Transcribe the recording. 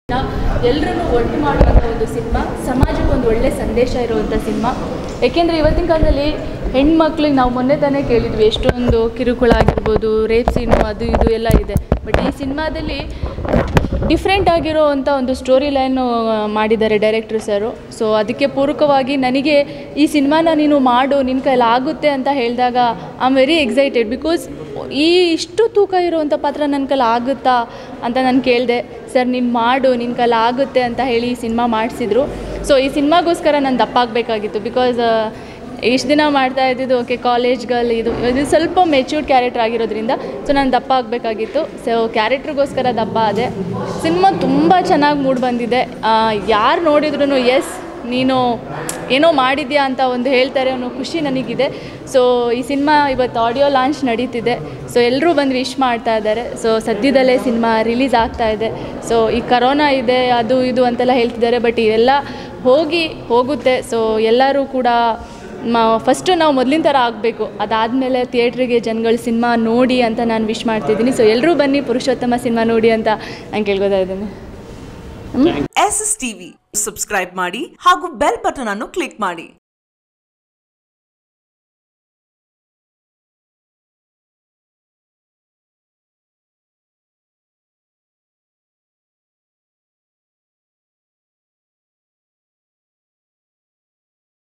ಎಲ್ಲರೂ ಒಟ್ಟು ಮಾಡುವಂಥ ಒಂದು ಸಿನಿಮಾ ಸಮಾಜಕ್ಕೆ ಒಂದು ಒಳ್ಳೆ ಸಂದೇಶ ಇರುವಂಥ ಸಿನಿಮಾ ಏಕೆಂದರೆ ಇವತ್ತಿನ ಕಾಲದಲ್ಲಿ ಹೆಣ್ಮಕ್ಳಿಗೆ ನಾವು ಮೊನ್ನೆ ತಾನೇ ಕೇಳಿದ್ವಿ ಎಷ್ಟೊಂದು ಕಿರುಕುಳ ಆಗಿರ್ಬೋದು ರೇಪ್ ಸೀನು ಅದು ಇದು ಎಲ್ಲ ಇದೆ ಬಟ್ ಈ ಸಿನಿಮಾದಲ್ಲಿ ಡಿಫ್ರೆಂಟ್ ಆಗಿರೋವಂಥ ಒಂದು ಸ್ಟೋರಿ ಲೈನು ಮಾಡಿದ್ದಾರೆ ಡೈರೆಕ್ಟ್ರ್ ಸರು ಸೊ ಅದಕ್ಕೆ ಪೂರಕವಾಗಿ ನನಗೆ ಈ ಸಿನಿಮಾನ ನೀನು ಮಾಡು ನಿನ್ನ ಕೈಲಿ ಆಗುತ್ತೆ ಅಂತ ಹೇಳಿದಾಗ I am very excited because ಈ ಇಷ್ಟು ತೂಕ ಇರುವಂಥ ಪಾತ್ರ ನನ್ನ ಕೈಲಿ ಆಗುತ್ತಾ ಅಂತ ನಾನು ಕೇಳಿದೆ ಸರ್ ನೀನು ಮಾಡು ನಿನ್ನ ಕೈಲಿ ಆಗುತ್ತೆ ಅಂತ ಹೇಳಿ ಈ ಸಿನಿಮಾ ಮಾಡಿಸಿದ್ರು ಸೊ ಈ ಸಿನಿಮಾಗೋಸ್ಕರ ನಾನು ದಪ್ಪ ಆಗಬೇಕಾಗಿತ್ತು ಬಿಕಾಸ್ ಇಷ್ಟು ದಿನ ಮಾಡ್ತಾ ಇದ್ದಿದ್ದು ಓಕೆ ಕಾಲೇಜ್ ಗರ್ಲ್ ಇದು ಇದು ಸ್ವಲ್ಪ ಮೆಚ್ಯೂರ್ಡ್ ಕ್ಯಾರೆಕ್ಟರ್ ಆಗಿರೋದ್ರಿಂದ ಸೊ ನಾನು ದಪ್ಪ ಆಗಬೇಕಾಗಿತ್ತು ಸೊ ಕ್ಯಾರೆಕ್ಟ್ರಿಗೋಸ್ಕರ ದಪ್ಪ ಆದೆ ಸಿನಿಮಾ ತುಂಬ ಚೆನ್ನಾಗಿ ಮೂಡ್ ಬಂದಿದೆ ಯಾರು ನೋಡಿದ್ರು ಎಸ್ ನೀನು ಏನೋ ಮಾಡಿದ್ಯಾ ಅಂತ ಒಂದು ಹೇಳ್ತಾರೆ ಅನ್ನೋ ಖುಷಿ ನನಗಿದೆ ಸೊ ಈ ಸಿನಿಮಾ ಇವತ್ತು ಆಡಿಯೋ ಲಾಂಚ್ ನಡೀತಿದೆ ಸೊ ಎಲ್ಲರೂ ಬಂದು ವಿಶ್ ಮಾಡ್ತಾ ಇದ್ದಾರೆ ಸೊ ಸದ್ಯದಲ್ಲೇ ಸಿನಿಮಾ ರಿಲೀಸ್ ಆಗ್ತಾ ಇದೆ ಸೊ ಈ ಕರೋನಾ ಇದೆ ಅದು ಇದು ಅಂತೆಲ್ಲ ಹೇಳ್ತಿದ್ದಾರೆ ಬಟ್ ಇವೆಲ್ಲ ಹೋಗಿ ಹೋಗುತ್ತೆ ಸೊ ಎಲ್ಲರೂ ಕೂಡ ಫಸ್ಟು ನಾವು ಮೊದಲಿನ ಥರ ಆಗಬೇಕು ಅದಾದಮೇಲೆ ಥಿಯೇಟ್ರಿಗೆ ಜನಗಳು ಸಿನಿಮಾ ನೋಡಿ ಅಂತ ನಾನು ವಿಶ್ ಮಾಡ್ತಿದ್ದೀನಿ ಸೊ ಎಲ್ಲರೂ ಬನ್ನಿ ಪುರುಷೋತ್ತಮ ಸಿನಿಮಾ ನೋಡಿ ಅಂತ ನಾನು ಕೇಳ್ಕೊತಾ ಇದ್ದೀನಿ ಎಸ್ ಎಸ್ ಟಿವಿ ಸಬ್ಸ್ಕ್ರೈಬ್ ಮಾಡಿ ಹಾಗೂ ಬೆಲ್ ಬಟನ್ ಅನ್ನು ಕ್ಲಿಕ್ ಮಾಡಿ